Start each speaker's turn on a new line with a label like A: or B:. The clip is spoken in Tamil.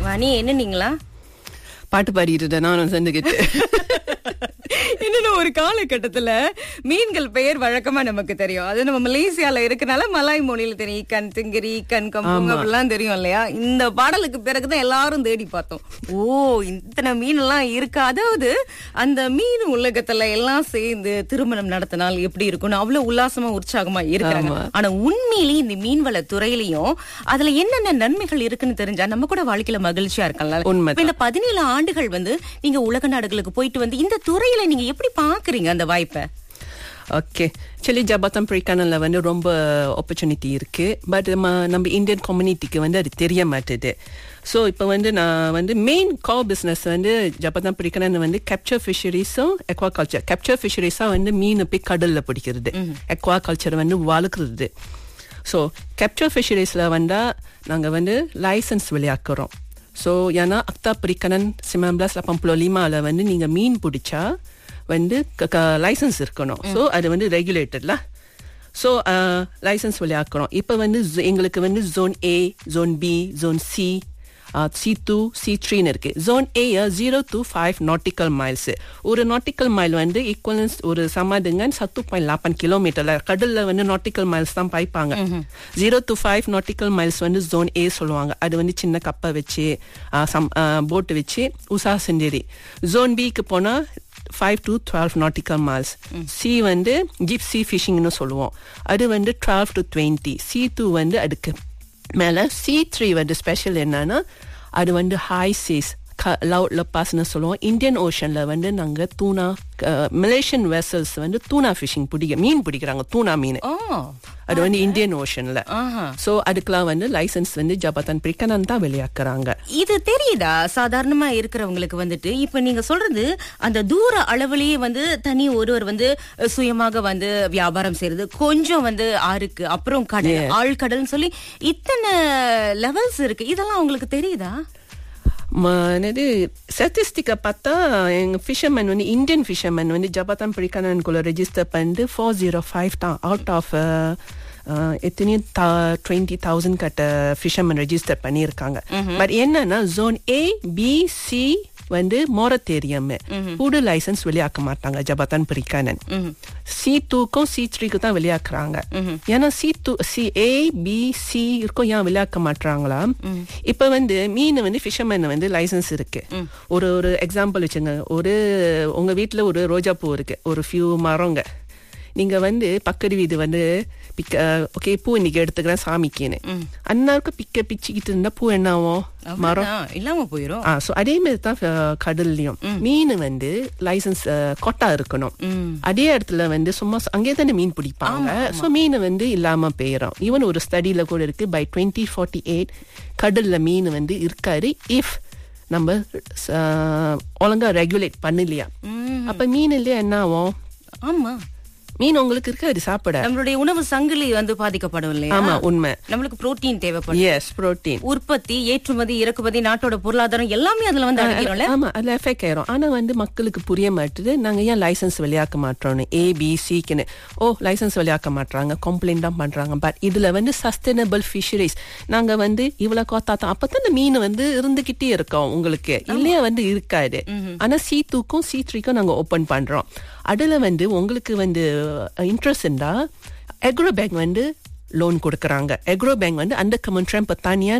A: வாணி என்னன்னீங்களா
B: பாட்டு பாடிட்டு நானும் சேர்ந்துக்கிட்டு
A: என்னன்னா ஒரு காலகட்டத்துல மீன்கள் பெயர் வழக்கமா நமக்கு தெரியும் அது நம்ம மலேசியால இருக்கனால மலாய் மொழியில தெரியும் கண் திங்கிரி கண் கம்புங்க அப்படிலாம் தெரியும் இல்லையா இந்த பாடலுக்கு பிறகுதான் எல்லாரும் தேடி பார்த்தோம் ஓ இத்தனை மீன் எல்லாம் இருக்கு அதாவது அந்த மீன் உலகத்துல எல்லாம் சேர்ந்து திருமணம் நடத்தினால் எப்படி இருக்கும்னு அவ்வளவு உல்லாசமா உற்சாகமா இருக்கிறாங்க ஆனா உண்மையிலேயே இந்த மீன்வள துறையிலையும் அதுல என்னென்ன நன்மைகள் இருக்குன்னு தெரிஞ்சா நம்ம கூட வாழ்க்கையில மகிழ்ச்சியா இருக்கலாம்
B: உண்மைதான்.
A: இப்ப இந்த பதினேழு ஆண்டுகள் வந்து நீங்க உலக நாடுகளுக்கு போயிட்டு வந்து இந்த துறையில நீங்க எப்படி பாக்குறீங்க அந்த வாய்ப்பை
B: ஓகே ஆக்சுவலி ஜபாத்தம் பிரிக்கானல வந்து ரொம்ப ஆப்பர்ச்சுனிட்டி இருக்கு பட் நம்ம இந்தியன் கம்யூனிட்டிக்கு வந்து அது தெரிய மாட்டுது ஸோ இப்போ வந்து நான் வந்து மெயின் கா பிஸ்னஸ் வந்து ஜபாத்தம் பிரிக்கணும் வந்து கேப்சர் ஃபிஷரிஸும் எக்வா கல்ச்சர் கேப்சர் ஃபிஷரிஸாக வந்து மீன் போய் கடலில் பிடிக்கிறது எக்வா கல்ச்சர் வந்து வளர்க்குறது ஸோ கேப்சர் ஃபிஷரிஸில் வந்தால் நாங்கள் வந்து லைசன்ஸ் விளையாக்குறோம் ஸோ ஏன்னா அக்தா பிரிக்கணன் சிமம்பிளாஸ் லப்பம்புலோ லிமாவில் வந்து நீங்கள் மீன் பிடிச்சா வந்து லைசன்ஸ் இருக்கணும் ஸோ அது வந்து ரெகுலேட்டட்ல ஸோ லைசன்ஸ் விளையாக்குறோம் இப்போ வந்து zo- எங்களுக்கு வந்து zone A zone B zone C C two C த்ரீன்னு இருக்கு zone A zero to five nautical miles ஒரு நாட்டிக்கல் மைல் வந்து ஈக்குவலன்ஸ் ஒரு சமாதுங்க சத்து பாயிண்ட் லாப்பன் கிலோமீட்டர்ல கடல்ல வந்து நாட்டிக்கல் மைல்ஸ் தான் பாய்ப்பாங்க zero to five nautical miles வந்து ஜோன் ஏ சொல்லுவாங்க அது வந்து சின்ன கப்பை வச்சு போட்டு வச்சு உஷா செஞ்சேரி ஜோன் பிக்கு போனா five to twelve nautical miles C வந்து ஜிப் சி ஃபிஷிங்னு சொல்லுவோம் அது வந்து twelve to twenty C two வந்து அதுக்கு மேலே சி த்ரீ வந்து ஸ்பெஷல் என்னன்னா அது வந்து ஹை சீஸ் லவுட் லப்பாஸ்னு சொல்லுவோம் இந்தியன் ஓஷனில் வந்து நாங்கள் தூணா மலேசியன் வெசல்ஸ் வந்து தூணா ஃபிஷிங் பிடிக்க மீன் பிடிக்கிறாங்க தூணா மீன்
A: ஓ
B: அது வந்து இந்தியன் ஓஷனில்
A: ஆஹா
B: ஸோ அதுக்கெல்லாம் வந்து லைசன்ஸ் வந்து ஜபாத்தான் பிரிக்கனன் தான் வெளியாக்குறாங்க
A: இது தெரியுதா சாதாரணமா இருக்கிறவங்களுக்கு வந்துட்டு இப்ப நீங்க சொல்றது அந்த தூர அளவுலயே வந்து தனி ஒருவர் வந்து அஹ், சுயமாக வந்து வியாபாரம் செய்யறது கொஞ்சம் வந்து ஆறுக்கு அப்புறம் கடல் ஆழ்கடல்னு சொல்லி இத்தனை லெவல்ஸ் இருக்கு இதெல்லாம் உங்களுக்கு தெரியுதா
B: ம- என்னது ஸ்டாட்டிஸ்டிக்கை பார்த்தா எங்கள் ஃபிஷர்மேன் வந்து இந்தியன் ஃபிஷர்மேன் வந்து ஜபாத்தான் பிரிக்கனனுக்குள்ள ரெஜிஸ்டர் பண்ணிட்டு ஃபோர் ஜீரோ ஃபைவ் தான் அவுட் ஆஃப் எத்தனையும் டுவெண்ட்டி தௌசண்ட் கட்ட ஃபிஷர்மேன் ரெஜிஸ்டர் பண்ணியிருக்காங்க பட் என்னன்னா ஜோன் ஏ பி சி வந்து மோரத்தேரியம் புது லைசன்ஸ் வெளியாக்க மாட்டாங்க ஜபாத்தான் பிரிக்கானன் சி டூக்கும் சி த்ரீக்கு தான் வெளியாக்குறாங்க ஏன்னா C two C A B C இருக்கும் ஏன் வெளியாக்க மாட்டாங்களா இப்ப வந்து மீன் வந்து ஃபிஷர்மேன் வந்து லைசன்ஸ் இருக்கு ஒரு ஒரு எக்ஸாம்பிள் வச்சுங்க ஒரு உங்க வீட்ல ஒரு ரோஜா பூ இருக்கு ஒரு ஃபியூ மரங்க நீங்க வந்து பக்கத்து வீடு வந்து பிக்க ஓகே பூ இன்னைக்கு எடுத்துக்கிறேன் சாமிக்குன்னு அன்னாருக்கு பிக்க பிச்சுக்கிட்டு இருந்தா பூ என்ன ஆகும் மரம்
A: அவ்வளவுதான், இல்லாம போயிரும்
B: ஆ ஸோ அதே மாதிரி தான் அஹ், கடல்லையும் மீன் வந்து லைசன்ஸ் கொட்டா இருக்கணும் அதே இடத்துல வந்து சும்மா ச- அங்கே தானே மீன் பிடிப்பாங்க ஸோ மீன் வந்து இல்லாம போயிடும் ஈவன் ஒரு ஸ்டடியில கூட இருக்கு பை டுவெண்ட்டி ஃபார்ட்டி எயிட் கடல்ல மீன் வந்து இருக்காரு இஃப் நம்ம அஹ், ஒழுங்கா ரெகுலேட் பண்ணலையா அப்ப மீன் இல்லையா என்ன ஆகும்
A: ஆமா
B: மீன் உங்களுக்கு இருக்காது சாப்பிட
A: நம்மளுடைய உணவு சங்கிலி வந்து பாதிக்கப்படும் இல்லையா
B: ஆமா உண்மை
A: நம்மளுக்கு புரோட்டீன் தேவைப்படும்
B: எஸ் புரோட்டீன்
A: உற்பத்தி ஏற்றுமதி இறக்குமதி நாட்டோட பொருளாதாரம் எல்லாமே அதுல வந்து அடங்கிடும்ல
B: ஆமா அதுல எஃபெக்ட் ஆயிரும் ஆனா வந்து மக்களுக்கு புரிய மாட்டுது நாங்க ஏன் லைசன்ஸ் வெளியாக்க மாட்டோம்னு ஏ பி சிக்குன்னு ஓ லைசன்ஸ் வெளியாக்க மாட்றாங்க கம்ப்ளைண்ட் தான் பண்றாங்க பட் இதுல வந்து சஸ்டைனபிள் ஃபிஷரிஸ் நாங்க வந்து இவ்வளவு கோத்தாத்தோம் அப்பதான் இந்த மீன் வந்து இருந்துகிட்டே இருக்கோம் உங்களுக்கு இல்லையா வந்து இருக்காது ஆனா சி டூக்கும் சி த்ரீக்கும் நாங்க ஓபன் பண்றோம் அதுல வந்து உங்களுக்கு வந்து இன்ட்ரெஸ்ட் இருந்தா எக்ரோ பேங்க் வந்து லோன் கொடுக்கறாங்க எக்ரோ பேங்க் வந்து அந்த கமெண்ட்ரம் பத்தானியா